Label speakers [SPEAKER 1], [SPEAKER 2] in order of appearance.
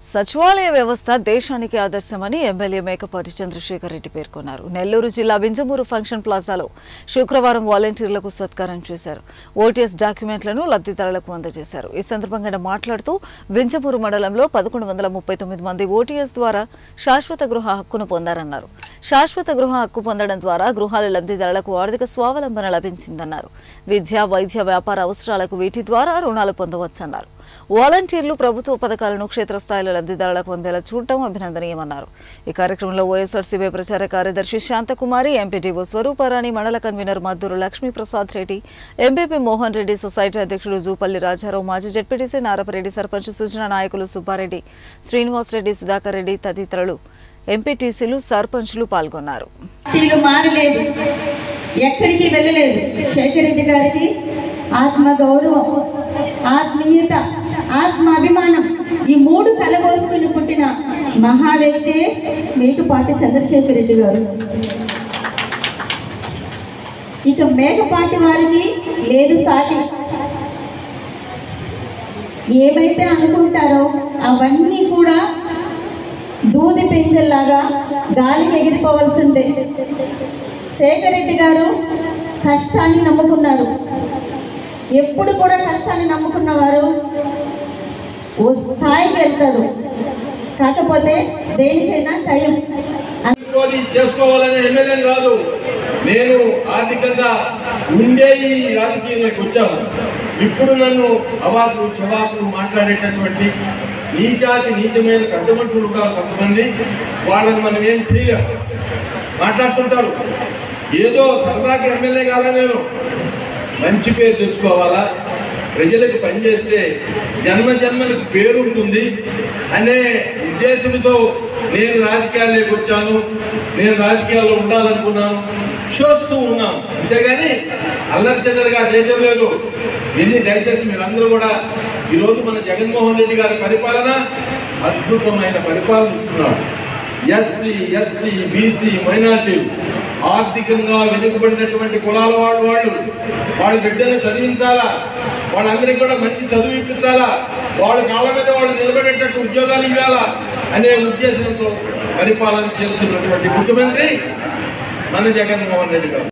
[SPEAKER 1] సచివాలయ వ్యవస్థ దేశానికి ఆదర్శమని ఎమ్మెల్యే మేకపాటి చంద్రశేఖర్ రెడ్డి పేర్కొన్నారు నెల్లూరు జిల్లా బింజమూరు ఫంక్షన్ ప్లాజాలో శుక్రవారం వాలంటీర్లకు సత్కారం చేశారు ఓటీఎస్ డాక్యుమెంట్లను లబ్ధిదారులకు అందజేశారు ఈ సందర్భంగా ఆయన మాట్లాడుతూ బింజమూరు మండలంలో పదకొండు వందల ముప్పై తొమ్మిది మంది ఓటీఎస్ ద్వారా శాశ్వత గృహ హక్కును పొందారన్నారు శాశ్వత గృహ హక్కు పొందడం ద్వారా గృహాల లబ్ధిదారులకు ఆర్థిక స్వావలంబన లభించిందన్నారు విద్య వైద్య వ్యాపార అవసరాలకు వీటి ద్వారా రుణాలు పొందవచ్చన్నారు వాలంటీర్లు ప్రభుత్వ పథకాలను క్షేత్రస్థాయిలో లబ్ధిదారులకు పొందేలా చూడటం అభినందనీయమన్నారు ఈ కార్యక్రమంలో వైఎస్ఆర్సీపీ ప్రచార కార్యదర్శి శాంతకుమారి ఎంపీటీఓ స్వరూపారాణి మండల convener Madduru Lakshmiprasad Reddy MPP Mohan Reddy society అధ్యక్షుడు జూపల్లి రాజారావు మాజీ జడ్పీటీసీ నారపరెడ్డి సర్పంచ్ సూచన నాయకులు సుబ్బారెడ్డి శ్రీనివాసరెడ్డి సుధాకర్ రెడ్డి తదితరులు ఎంపీటీసీలు సర్పంచ్లు పాల్గొన్నారు
[SPEAKER 2] పార్టీలు మారలేదు ఎక్కడికి వెళ్ళలేదు శేఖర్ రెడ్డి గారికి ఆత్మ గౌరవం ఆత్మీయత ఆత్మ అభిమానం ఈ మూడు కలబోసుకుని పుట్టిన మహా వ్యక్తే మేకపాటి చంద్రశేఖర్ రెడ్డి గారు ఇక మేకపాటి వారికి లేదు సాటి ఏమైతే అనుకుంటారో అవన్నీ కూడా దూది పెంచల్లాగా గాలికి ఎగిరిపోవాల్సిందే శేఖర్ రెడ్డి గారు కష్టాన్ని నమ్ముకున్నారు ఎప్పుడు కూడా కష్టాన్ని నమ్ముకున్నవారు ఓ స్థాయికి వెళ్తారు కాకపోతే దేనికైనా టైం
[SPEAKER 3] అనుకోని చేసుకోవాలనే ఎమ్మెల్యేని కాదు నేను ఆర్థికంగా ఉండే ఈ రాజకీయంలోకి వచ్చాను ఇప్పుడు నన్ను అవాకులు చవాకులు మాట్లాడేటటువంటి నీచాతి నీచమైన పెద్ద మనుషులు ఉంటారు కొంతమంది వాళ్ళని మనం ఏం చేయలేం మాట్లాడుతుంటారు ఏదో సరదాకి ఎమ్మెల్యే కాదా నేను మంచి పేరు తెచ్చుకోవాలా ప్రజలకు పనిచేస్తే జన్మ జన్మలకు పేరు ఉంటుంది అనే ఉద్దేశంతో నేను రాజకీయాల్లోకి వచ్చాను నేను రాజకీయాల్లో ఉండాలనుకున్నాను చూస్తూ ఉన్నాను అంతేగాని అల్లరి చిల్లరిగా చేయటం లేదు ఎన్ని దయచేసి మీరందరూ కూడా ఈరోజు మన జగన్మోహన్ రెడ్డి గారి పరిపాలన అద్భుతమైన పరిపాలన ఇస్తున్నాడు ఎస్సీ ఎస్టీ బీసీ మైనార్టీలు ఆర్థికంగా వెనుకబడినటువంటి కులాల వాళ్ళు వాళ్ళు వాళ్ళ బిడ్డను చదివించాలా వాళ్ళందరికీ కూడా మంచి చదువు ఇప్పించాలా వాళ్ళ కాళ్ళ మీద వాళ్ళు నిలబడేటట్టు ఉద్యోగాలు ఇవ్వాలా అనే ఉద్దేశంతో పరిపాలన చేస్తున్నటువంటి ముఖ్యమంత్రి మన జగన్మోహన్ రెడ్డి గారు